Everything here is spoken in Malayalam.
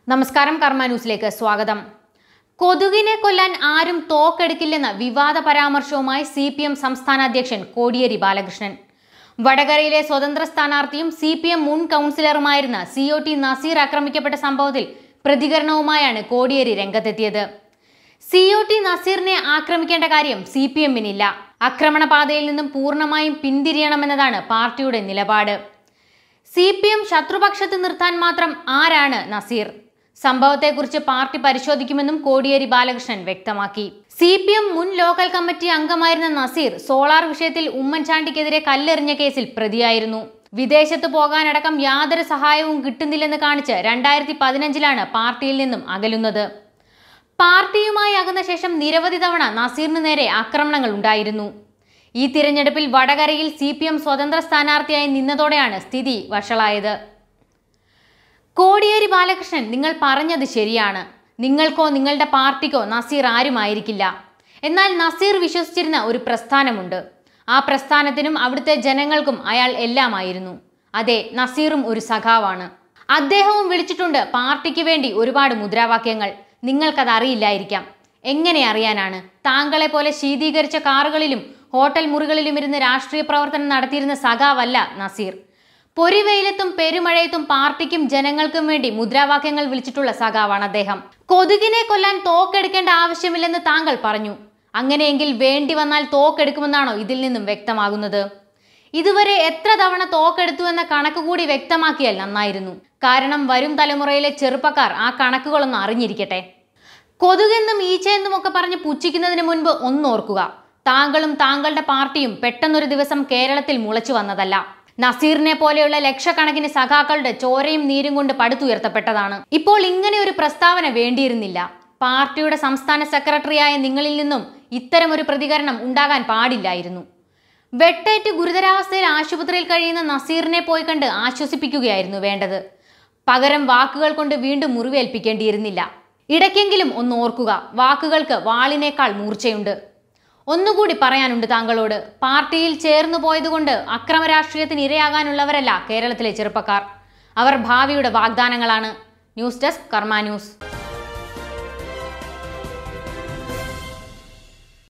നമസ്കാരം കർമ്മ ന്യൂസിലേക്ക് സ്വാഗതം കൊതുകിനെ കൊല്ലാൻ ആരും തോക്കെടുക്കില്ലെന്ന വിവാദ പരാമർശവുമായി സി പി എം സംസ്ഥാന അധ്യക്ഷൻ കോടിയേരി ബാലകൃഷ്ണൻ വടകരയിലെ സ്വതന്ത്ര സ്ഥാനാർത്ഥിയും സി പി എം മുൻ കൗൺസിലറുമായിരുന്ന സി ഒ ടി നസീർ ആക്രമിക്കപ്പെട്ട സംഭവത്തിൽ പ്രതികരണവുമായാണ് കോടിയേരി രംഗത്തെത്തിയത് സി ഒ ടി നസീറിനെ ആക്രമിക്കേണ്ട കാര്യം സി പി എമ്മിനില്ല ആക്രമണപാതയിൽ നിന്നും പൂർണ്ണമായും പിന്തിരിയണമെന്നതാണ് പാർട്ടിയുടെ നിലപാട് സി പി എം ശത്രുപക്ഷത്ത് നിർത്താൻ മാത്രം ആരാണ് നസീർ സംഭവത്തെക്കുറിച്ച് പാർട്ടി പരിശോധിക്കുമെന്നും കോടിയേരി ബാലകൃഷ്ണൻ വ്യക്തമാക്കി സി പി എം മുൻ ലോക്കൽ കമ്മിറ്റി അംഗമായിരുന്ന നസീർ സോളാർ വിഷയത്തിൽ ഉമ്മൻചാണ്ടിക്കെതിരെ കല്ലെറിഞ്ഞ കേസിൽ പ്രതിയായിരുന്നു വിദേശത്ത് പോകാനടക്കം യാതൊരു സഹായവും കിട്ടുന്നില്ലെന്ന് കാണിച്ച് രണ്ടായിരത്തി പതിനഞ്ചിലാണ് പാർട്ടിയിൽ നിന്നും അകലുന്നത് പാർട്ടിയുമായി അകന്ന ശേഷം നിരവധി തവണ നസീറിന് നേരെ ആക്രമണങ്ങൾ ഉണ്ടായിരുന്നു ഈ തിരഞ്ഞെടുപ്പിൽ വടകരയിൽ സി പി എം സ്വതന്ത്ര സ്ഥാനാർത്ഥിയായി നിന്നതോടെയാണ് സ്ഥിതി വഷളായത് കോടിയേരി ബാലകൃഷ്ണൻ നിങ്ങൾ പറഞ്ഞത് ശരിയാണ് നിങ്ങൾക്കോ നിങ്ങളുടെ പാർട്ടിക്കോ നസീർ ആരുമായിരിക്കില്ല എന്നാൽ നസീർ വിശ്വസിച്ചിരുന്ന ഒരു പ്രസ്ഥാനമുണ്ട് ആ പ്രസ്ഥാനത്തിനും അവിടുത്തെ ജനങ്ങൾക്കും അയാൾ എല്ലാമായിരുന്നു അതെ നസീറും ഒരു സഖാവാണ് അദ്ദേഹവും വിളിച്ചിട്ടുണ്ട് പാർട്ടിക്ക് വേണ്ടി ഒരുപാട് മുദ്രാവാക്യങ്ങൾ നിങ്ങൾക്കത് അറിയില്ലായിരിക്കാം എങ്ങനെ അറിയാനാണ് താങ്കളെ പോലെ ശീതീകരിച്ച കാറുകളിലും ഹോട്ടൽ മുറികളിലും ഇരുന്ന് രാഷ്ട്രീയ പ്രവർത്തനം നടത്തിയിരുന്ന സഖാവല്ല നസീർ പൊരിവെയിലത്തും പെരുമഴയത്തും പാർട്ടിക്കും ജനങ്ങൾക്കും വേണ്ടി മുദ്രാവാക്യങ്ങൾ വിളിച്ചിട്ടുള്ള സഖാവാണ് അദ്ദേഹം കൊതുകിനെ കൊല്ലാൻ തോക്കെടുക്കേണ്ട ആവശ്യമില്ലെന്ന് താങ്കൾ പറഞ്ഞു അങ്ങനെയെങ്കിൽ വേണ്ടി വന്നാൽ തോക്കെടുക്കുമെന്നാണോ ഇതിൽ നിന്നും വ്യക്തമാകുന്നത് ഇതുവരെ എത്ര തവണ തോക്കെടുത്തു എന്ന കണക്ക് കൂടി വ്യക്തമാക്കിയാൽ നന്നായിരുന്നു കാരണം വരും തലമുറയിലെ ചെറുപ്പക്കാർ ആ കണക്കുകളൊന്ന് അറിഞ്ഞിരിക്കട്ടെ കൊതുകെന്നും ഈച്ചയെന്നും ഒക്കെ പറഞ്ഞ് പുച്ഛിക്കുന്നതിന് മുൻപ് ഒന്നോർക്കുക താങ്കളും താങ്കളുടെ പാർട്ടിയും പെട്ടെന്നൊരു ദിവസം കേരളത്തിൽ മുളച്ചു വന്നതല്ല നസീറിനെ പോലെയുള്ള ലക്ഷക്കണക്കിന് സഖാക്കളുടെ ചോരയും നീരും കൊണ്ട് പടുത്തുയർത്തപ്പെട്ടതാണ് ഇപ്പോൾ ഇങ്ങനെ ഒരു പ്രസ്താവന വേണ്ടിയിരുന്നില്ല പാർട്ടിയുടെ സംസ്ഥാന സെക്രട്ടറിയായ നിങ്ങളിൽ നിന്നും ഇത്തരമൊരു പ്രതികരണം ഉണ്ടാകാൻ പാടില്ലായിരുന്നു വെട്ടേറ്റ് ഗുരുതരാവസ്ഥയിൽ ആശുപത്രിയിൽ കഴിയുന്ന നസീറിനെ പോയി കണ്ട് ആശ്വസിപ്പിക്കുകയായിരുന്നു വേണ്ടത് പകരം വാക്കുകൾ കൊണ്ട് വീണ്ടും മുറിവേൽപ്പിക്കേണ്ടിയിരുന്നില്ല ഇടയ്ക്കെങ്കിലും ഒന്ന് ഓർക്കുക വാക്കുകൾക്ക് വാളിനേക്കാൾ മൂർച്ചയുണ്ട് ഒന്നുകൂടി പറയാനുണ്ട് താങ്കളോട് പാർട്ടിയിൽ ചേർന്നു പോയതുകൊണ്ട് അക്രമ രാഷ്ട്രീയത്തിന് ഇരയാകാനുള്ളവരല്ല കേരളത്തിലെ ചെറുപ്പക്കാർ അവർ ഭാവിയുടെ വാഗ്ദാനങ്ങളാണ് ന്യൂസ് ഡെസ്ക് കർമ്മ ന്യൂസ്